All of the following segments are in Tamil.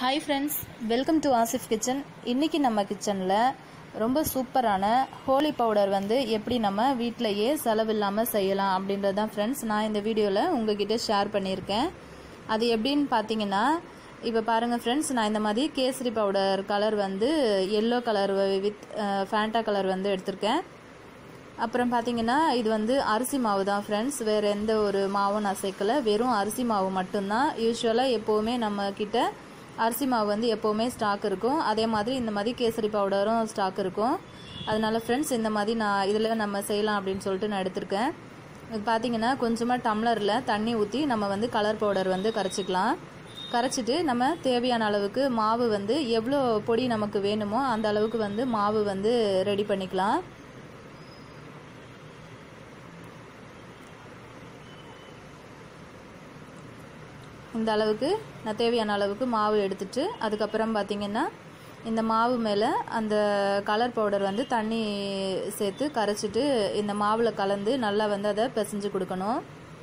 hi friends welcome to Asif kitchen இன்னைக்கு நம்ம கிச்சனில் ரொம்ப சூப்பரான ஹோலி பவுடர் வந்து எப்படி நம்ம வீட்டிலையே செலவில்லாமல் செய்யலாம் அப்படின்றது தான் ஃப்ரெண்ட்ஸ் நான் இந்த வீடியோவில் உங்ககிட்ட ஷேர் பண்ணியிருக்கேன் அது எப்படின்னு பார்த்தீங்கன்னா இப்போ பாருங்கள் ஃப்ரெண்ட்ஸ் நான் இந்த மாதிரி கேசரி பவுடர் கலர் வந்து yellow colour with Fanta colour வந்து எடுத்திருக்கேன் அப்புறம் பார்த்தீங்கன்னா இது வந்து அரிசி மாவு தான் ஃப்ரெண்ட்ஸ் வேறு எந்த ஒரு மாவும் நான் சேர்க்கல வெறும் அரிசி மாவு மட்டும்தான் யூஸ்வலாக எப்போவுமே நம்ம கிட்ட அரிசி மாவு வந்து எப்போவுமே ஸ்டாக் இருக்கும் அதே மாதிரி இந்த மாதிரி கேசரி பவுடரும் ஸ்டாக் இருக்கும் அதனால ஃப்ரெண்ட்ஸ் இந்த மாதிரி நான் இதில் நம்ம செய்யலாம் அப்படின்னு சொல்லிட்டு நான் எடுத்திருக்கேன் இது பார்த்தீங்கன்னா கொஞ்சமாக டம்ளரில் தண்ணி ஊற்றி நம்ம வந்து கலர் பவுடர் வந்து கரைச்சிக்கலாம் கரைச்சிட்டு நம்ம தேவையான அளவுக்கு மாவு வந்து எவ்வளோ பொடி நமக்கு வேணுமோ அந்த அளவுக்கு வந்து மாவு வந்து ரெடி பண்ணிக்கலாம் இந்த அளவுக்கு நான் தேவையான அளவுக்கு மாவு எடுத்துட்டு அதுக்கப்புறம் பார்த்திங்கன்னா இந்த மாவு மேலே அந்த கலர் பவுடர் வந்து தண்ணி சேர்த்து கரைச்சிட்டு இந்த மாவில் கலந்து நல்லா வந்து அதை பிசைஞ்சு கொடுக்கணும்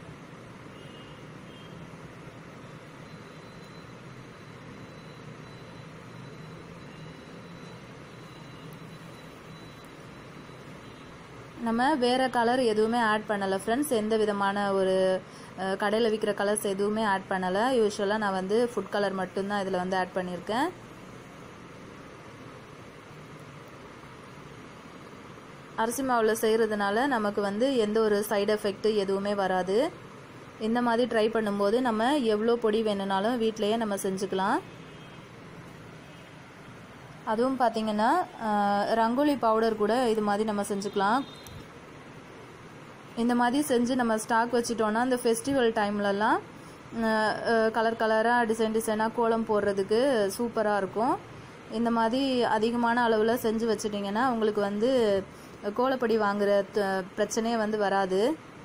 நம்ம வேறு கலர் எதுவுமே ஆட் பண்ணலை ஃப்ரெண்ட்ஸ் எந்த விதமான ஒரு கடையில் விற்கிற கலர்ஸ் எதுவுமே ஆட் பண்ணலை யூஸ்வலாக நான் வந்து ஃபுட் கலர் மட்டும்தான் இதில் வந்து ஆட் பண்ணியிருக்கேன் அரிசி மாவில் செய்கிறதுனால நமக்கு வந்து எந்த ஒரு சைடு எஃபெக்ட் எதுவுமே வராது இந்த மாதிரி ட்ரை பண்ணும்போது நம்ம எவ்வளோ பொடி வேணும்னாலும் வீட்டிலையே நம்ம செஞ்சுக்கலாம் அதுவும் பார்த்தீங்கன்னா ரங்கோலி பவுடர் கூட இது மாதிரி நம்ம செஞ்சுக்கலாம் இந்த மாதிரி செஞ்சு நம்ம ஸ்டாக் வச்சுட்டோன்னா இந்த ஃபெஸ்டிவல் டைம்லலாம் கலர் கலராக டிசைன் டிசைனாக கோலம் போடுறதுக்கு சூப்பராக இருக்கும் இந்த மாதிரி அதிகமான அளவில் செஞ்சு வச்சிட்டிங்கன்னா உங்களுக்கு வந்து கோலப்பொடி வாங்குற பிரச்சனையே வந்து வராது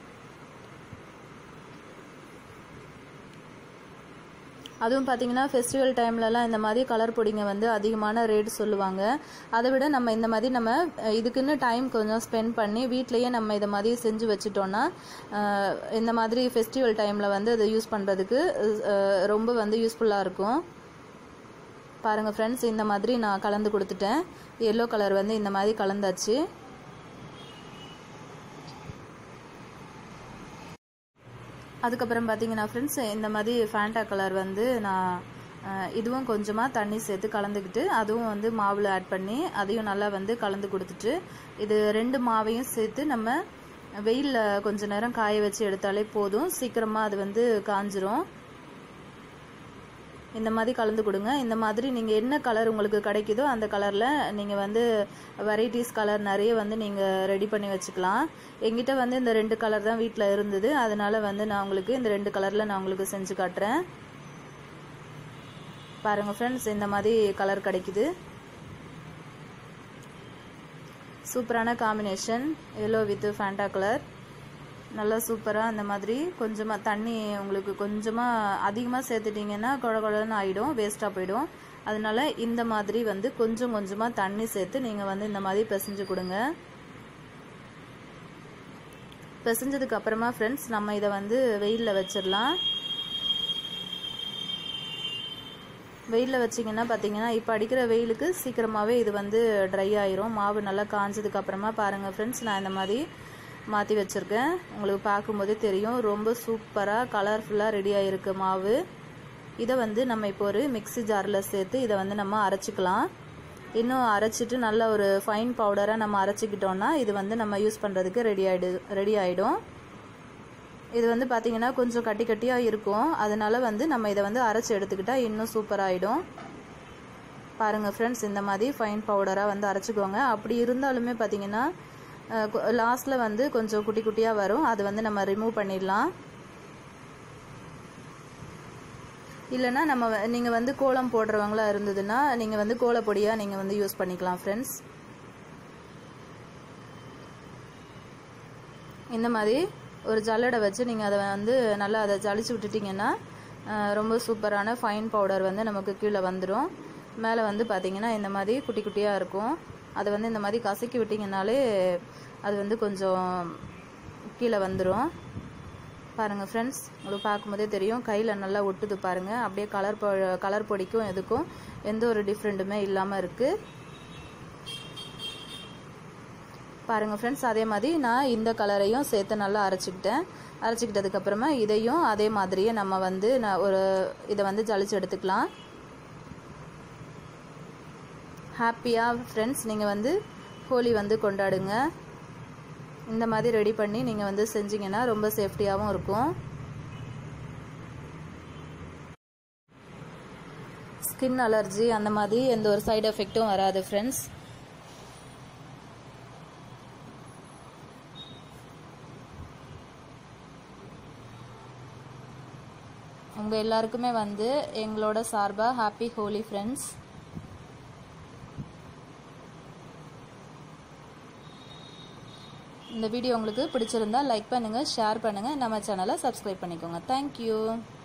அதுவும் பார்த்தீங்கன்னா ஃபெஸ்டிவல் டைம்லலாம் இந்த மாதிரி கலர் பொடிங்க வந்து அதிகமான ரேட் சொல்லுவாங்க அதை விட நம்ம இந்த மாதிரி நம்ம இதுக்குன்னு டைம் கொஞ்சம் ஸ்பெண்ட் பண்ணி வீட்லேயே நம்ம இதை மாதிரி செஞ்சு வச்சுட்டோன்னா இந்த மாதிரி ஃபெஸ்டிவல் டைமில் வந்து அதை யூஸ் பண்ணுறதுக்கு ரொம்ப வந்து யூஸ்ஃபுல்லாக இருக்கும் பாருங்கள் ஃப்ரெண்ட்ஸ் இந்த மாதிரி நான் கலந்து கொடுத்துட்டேன் எல்லோ கலர் வந்து இந்த மாதிரி கலந்தாச்சு அதுக்கப்புறம் பார்த்தீங்கன்னா ஃப்ரெண்ட்ஸ் இந்த மாதிரி ஃபேண்டா கலர் வந்து நான் இதுவும் கொஞ்சமாக தண்ணி சேர்த்து கலந்துக்கிட்டு அதுவும் வந்து மாவில் ஆட் பண்ணி அதையும் நல்லா வந்து கலந்து கொடுத்துட்டு இது ரெண்டு மாவையும் சேர்த்து நம்ம வெயிலில் கொஞ்ச நேரம் காய வச்சு எடுத்தாலே போதும் சீக்கிரமாக அது வந்து காஞ்சிரும் இந்த மாதிரி கலந்து கொடுங்க இந்த மாதிரி நீங்கள் என்ன கலர் உங்களுக்கு கிடைக்குதோ அந்த கலரில் நீங்கள் வந்து வெரைட்டிஸ் கலர் நிறைய வந்து நீங்கள் ரெடி பண்ணி வச்சுக்கலாம் எங்கிட்ட வந்து இந்த ரெண்டு கலர் தான் வீட்டில் இருந்தது அதனால வந்து நான் உங்களுக்கு இந்த ரெண்டு கலரில் நான் உங்களுக்கு செஞ்சு காட்டுறேன் பாருங்கள் ஃப்ரெண்ட்ஸ் இந்த மாதிரி கலர் கிடைக்குது சூப்பரான combination yellow with Fanta colour நல்லா சூப்பராக அந்த மாதிரி கொஞ்சமாக தண்ணி உங்களுக்கு கொஞ்சமாக அதிகமாக சேர்த்துட்டிங்கன்னா குழ குழன்னு ஆகிடும் வேஸ்ட்டாக போயிடும் அதனால இந்த மாதிரி வந்து கொஞ்சம் கொஞ்சமாக தண்ணி சேர்த்து நீங்கள் வந்து இந்த மாதிரி பிசைஞ்சு கொடுங்க பிசைஞ்சதுக்கு அப்புறமா ஃப்ரெண்ட்ஸ் நம்ம இதை வந்து வெயிலில் வச்சிடலாம் வெயிலில் வச்சிங்கன்னா பார்த்தீங்கன்னா இப்போ அடிக்கிற வெயிலுக்கு சீக்கிரமாகவே இது வந்து ட்ரை ஆயிரும் மாவு நல்லா காஞ்சதுக்கு அப்புறமா பாருங்கள் ஃப்ரெண்ட்ஸ் நான் இந்த மாதிரி மாற்றி வச்சுருக்கேன் உங்களுக்கு பார்க்கும்போதே தெரியும் ரொம்ப சூப்பராக கலர்ஃபுல்லாக ரெடி ஆகிருக்கு மாவு இதை வந்து நம்ம இப்போ ஒரு மிக்சி ஜாரில் சேர்த்து இதை வந்து நம்ம அரைச்சிக்கலாம் இன்னும் அரைச்சிட்டு நல்ல ஒரு ஃபைன் பவுடராக நம்ம அரைச்சிக்கிட்டோன்னா இது வந்து நம்ம யூஸ் பண்ணுறதுக்கு ரெடி ஆகிடு ரெடி ஆகிடும் இது வந்து பார்த்திங்கன்னா கொஞ்சம் கட்டி கட்டியாக இருக்கும் அதனால வந்து நம்ம இதை வந்து அரைச்சி எடுத்துக்கிட்டால் இன்னும் சூப்பராகிடும் பாருங்கள் ஃப்ரெண்ட்ஸ் இந்த மாதிரி ஃபைன் பவுடராக வந்து அரைச்சிக்கோங்க அப்படி இருந்தாலுமே பார்த்திங்கன்னா லாஸ்ட்டில் வந்து கொஞ்சம் குட்டி குட்டியாக வரும் அது வந்து நம்ம ரிமூவ் பண்ணிடலாம் இல்லைனா நம்ம நீங்கள் வந்து கோலம் போடுறவங்களா இருந்ததுன்னா நீங்கள் வந்து கோலப்பொடியாக நீங்கள் வந்து யூஸ் பண்ணிக்கலாம் ஃப்ரெண்ட்ஸ் இந்த மாதிரி ஒரு ஜல்லடை வச்சு நீங்கள் அதை வந்து நல்லா அதை ஜலிச்சு விட்டுட்டிங்கன்னா ரொம்ப சூப்பரான ஃபைன் பவுடர் வந்து நமக்கு கீழே வந்துடும் மேலே வந்து பார்த்திங்கன்னா இந்த மாதிரி குட்டி குட்டியாக இருக்கும் அதை வந்து இந்த மாதிரி கசக்கி விட்டிங்கனாலே அது வந்து கொஞ்சம் கீழே வந்துடும் பாருங்கள் ஃப்ரெண்ட்ஸ் உங்களுக்கு பார்க்கும்போதே தெரியும் கையில் நல்லா ஒட்டுது பாருங்கள் அப்படியே கலர் பொ கலர் பொடிக்கும் எதுக்கும் எந்த ஒரு டிஃப்ரெண்ட்டுமே இல்லாமல் இருக்குது பாருங்கள் ஃப்ரெண்ட்ஸ் அதே மாதிரி நான் இந்த கலரையும் சேர்த்து நல்லா அரைச்சிக்கிட்டேன் அரைச்சிக்கிட்டதுக்கப்புறமா இதையும் அதே மாதிரியே நம்ம வந்து நான் ஒரு இதை வந்து ஜலிச்சு எடுத்துக்கலாம் ஹாப்பியாக ஃப்ரெண்ட்ஸ் நீங்கள் வந்து ஹோலி வந்து கொண்டாடுங்க இந்த மாதிரி ரெடி பண்ணி நீங்கள் வந்து செஞ்சீங்கன்னா ரொம்ப சேஃப்டியாகவும் இருக்கும் ஸ்கின் அலர்ஜி அந்த மாதிரி எந்த ஒரு சைடு எஃபெக்ட்டும் வராது ஃப்ரெண்ட்ஸ் உங்கள் எல்லாருக்குமே வந்து எங்களோட சார்பாக ஹாப்பி ஹோலி ஃப்ரெண்ட்ஸ் இந்த வீடியோ உங்களுக்கு பிடிச்சிருந்தா லைக் பண்ணுங்கள் ஷேர் பண்ணுங்கள் நம்ம சேனலை சப்ஸ்கிரைப் பண்ணிக்கோங்க தேங்க்யூ